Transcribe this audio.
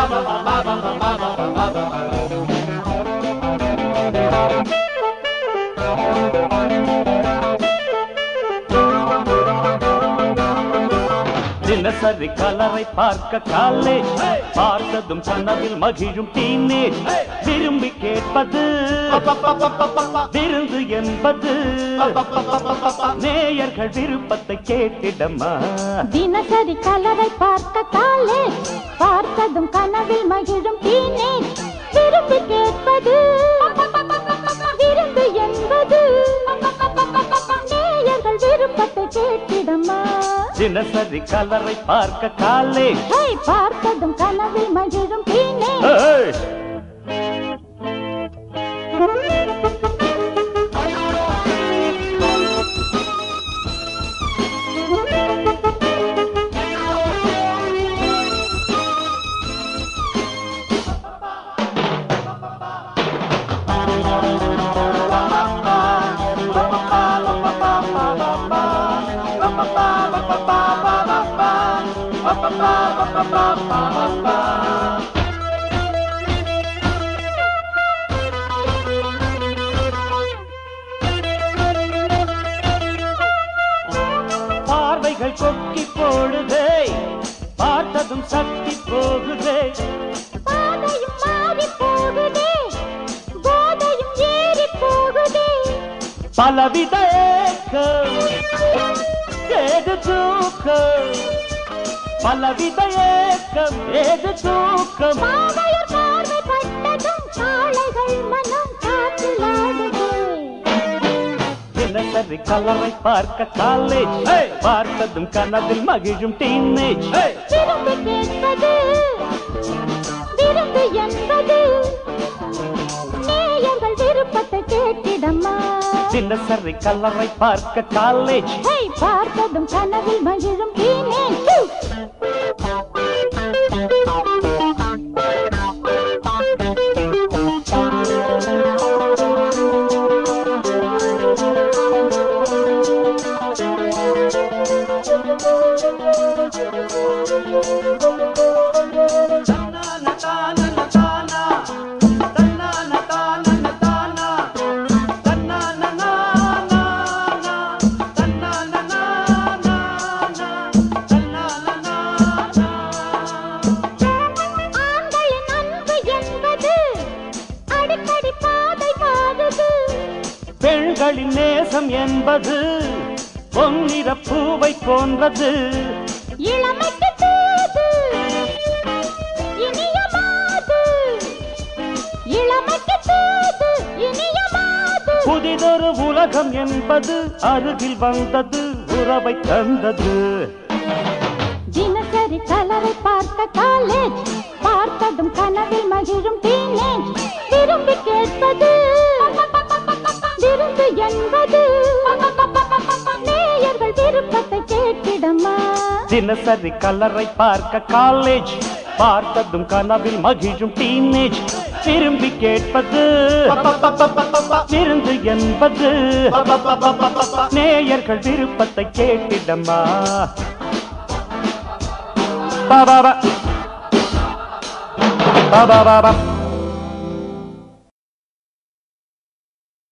தினசரி கலரை பார்க்க காலேஜ் பார்த்ததும் கனவில் மகிழும் டீனேஜ் விரும்பி கேட்பது விருந்து என்பது நேயர்கள் விருப்பத்தை கேட்டிடமா தினசரி கலரை பார்க்க காலேஜ் பார்த்ததும் கனவில் மகிழும் டீனேஜ் விரும்பி கேட்பது விருந்து என்பது நேயர்கள் விருப்பத்தை கேட்டிடமா தினசரி கலரை பார்க்க காலேஜ் ஹே, பார்த்ததும் கனவில் மகிழும் டீனேஜ் ஏய்! பார்வைகள் கொக்கி போடுதே பார்த்ததும் சக்தி போகுதே பாதையும் மாறி போகுதே போதையும் ஏறி போகுதே பலவித ஏக்கம் ஏது தூக்கம் பலவித ஏக்கம் ஏது தூக்கம் பாவையர் பார்வை பட்டதும் காளைகள் மனம் காற்றில் ஆடுதே தினசரி கலரை பார்க்க காலேஜ் பார்த்ததும் கனவில் மகிழும் டீனேஜ் விருந்து கேட்பது விருந்து என்பது நேயர்கள் விருப்பத்தை கேட்டிடம்மா தினசரி கலரை பார்க்க காலேஜ் ஹே, பார்த்ததும் கனவில் மகிழும் டீனேஜ் ஆண்களின் அன்பு என்பது அடிக்கடி பாதை மாறுது பெண்களின் நேசம் என்பது பொன்னிற பூவை போன்றது இளமைக்கு தூது இனிய மாது இளமைக்கு தூது இனிய மாது புதிதொரு உலகம் என்பது அருகில் வந்தது உறவை தந்தது தினசரி கலரை பார்க்க காலேஜ் பார்த்ததும் கனவில் மகிழும் டீனேஜ் விரும்பி கேட்பது விருந்து என்பது நேயர்கள் விருப்பத்தை கேட்டிடமா தினசரி கலரை பார்க்க காலேஜ் பார்த்ததும் கனவில் மகிழும் டீனேஜ் விரும்பி கேட்பது விருந்து என்பது நேயர்கள் விருப்பத்தை கேட்டிடமா பாபா பாபா பாபா